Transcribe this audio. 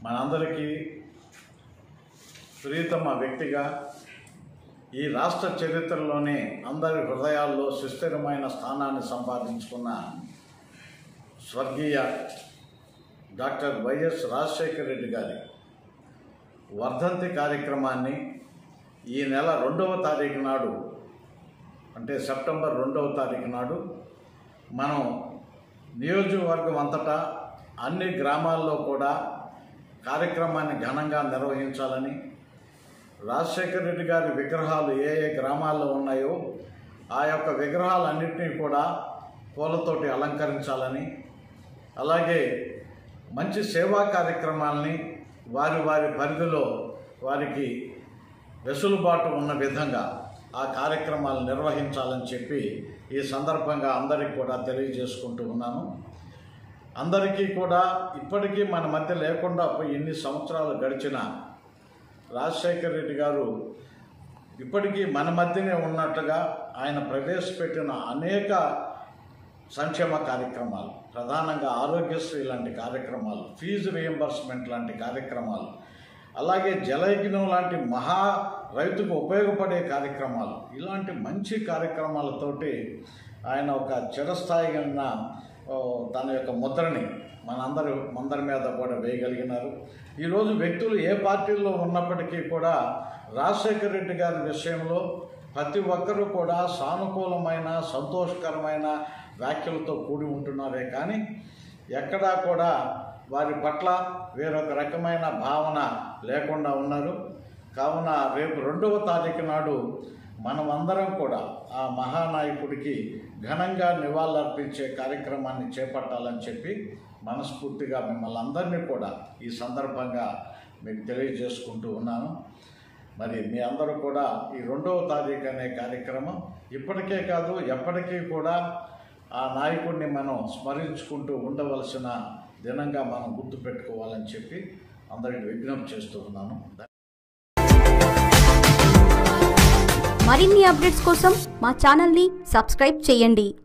మనందరికీ ప్రియతమ వ్యక్తిగా ఈ రాష్ట్ర చరిత్రలోనే అందరి హృదయాల్లో సుస్థిరమైన స్థానాన్ని సంపాదించుకున్న స్వర్గీయ డాక్టర్ వైఎస్ రాజశేఖర రెడ్డి గారి వర్ధంతి కార్యక్రమాన్ని ఈ నెల రెండవ తారీఖు నాడు అంటే సెప్టెంబర్ రెండవ తారీఖు నాడు మనం నియోజకవర్గం అంతటా అన్ని గ్రామాల్లో కూడా కార్యక్రమాన్ని ఘనంగా నిర్వహించాలని రాజశేఖర రెడ్డి గారి విగ్రహాలు ఏ ఏ గ్రామాల్లో ఉన్నాయో ఆ యొక్క విగ్రహాలన్నింటినీ కూడా పూలతోటి అలంకరించాలని అలాగే మంచి సేవా కార్యక్రమాలని వారి వారి పరిధిలో వారికి వెసులుబాటు ఉన్న విధంగా ఆ కార్యక్రమాలు నిర్వహించాలని చెప్పి ఈ సందర్భంగా అందరికీ కూడా తెలియజేసుకుంటూ ఉన్నాను అందరికీ కూడా ఇప్పటికీ మన మధ్య లేకుండా పోయి ఎన్ని సంవత్సరాలు గడిచినా రాజశేఖర రెడ్డి గారు ఇప్పటికీ మన మధ్యనే ఉన్నట్టుగా ఆయన ప్రవేశపెట్టిన అనేక సంక్షేమ కార్యక్రమాలు ప్రధానంగా ఆరోగ్యశ్రీ లాంటి కార్యక్రమాలు ఫీజు రియంబర్స్మెంట్ లాంటి కార్యక్రమాలు అలాగే జలయజ్ఞం లాంటి మహా రైతుకు ఉపయోగపడే కార్యక్రమాలు ఇలాంటి మంచి కార్యక్రమాలతోటి ఆయన ఒక చిరస్థాయిగా ఓ, తన యొక్క ముద్రని మనందరూ అందరి మీద కూడా వేయగలిగినారు ఈరోజు వ్యక్తులు ఏ పార్టీల్లో ఉన్నప్పటికీ కూడా రాజశేఖర రెడ్డి గారి విషయంలో ప్రతి ఒక్కరూ కూడా సానుకూలమైన సంతోషకరమైన వ్యాఖ్యలతో కూడి ఉంటున్నారే కానీ ఎక్కడా కూడా వారి పట్ల వేరొక రకమైన భావన లేకుండా ఉన్నారు కావున రేపు రెండవ తారీఖు నాడు మనమందరం కూడా ఆ మహానాయకుడికి ఘనంగా నివాళులర్పించే కార్యక్రమాన్ని చేపట్టాలని చెప్పి మనస్ఫూర్తిగా మిమ్మల్ని అందరినీ కూడా ఈ సందర్భంగా మీకు తెలియజేసుకుంటూ ఉన్నాను మరి మీ అందరూ కూడా ఈ రెండవ తారీఖు అనే కార్యక్రమం ఇప్పటికే కాదు ఎప్పటికీ కూడా ఆ నాయకుడిని మనం స్మరించుకుంటూ ఉండవలసిన దినంగా మనం గుర్తుపెట్టుకోవాలని చెప్పి అందరికి విజ్ఞప్తి చేస్తూ ఉన్నాను మరిన్ని అప్డేట్స్ కోసం మా ఛానల్ని సబ్స్క్రైబ్ చేయండి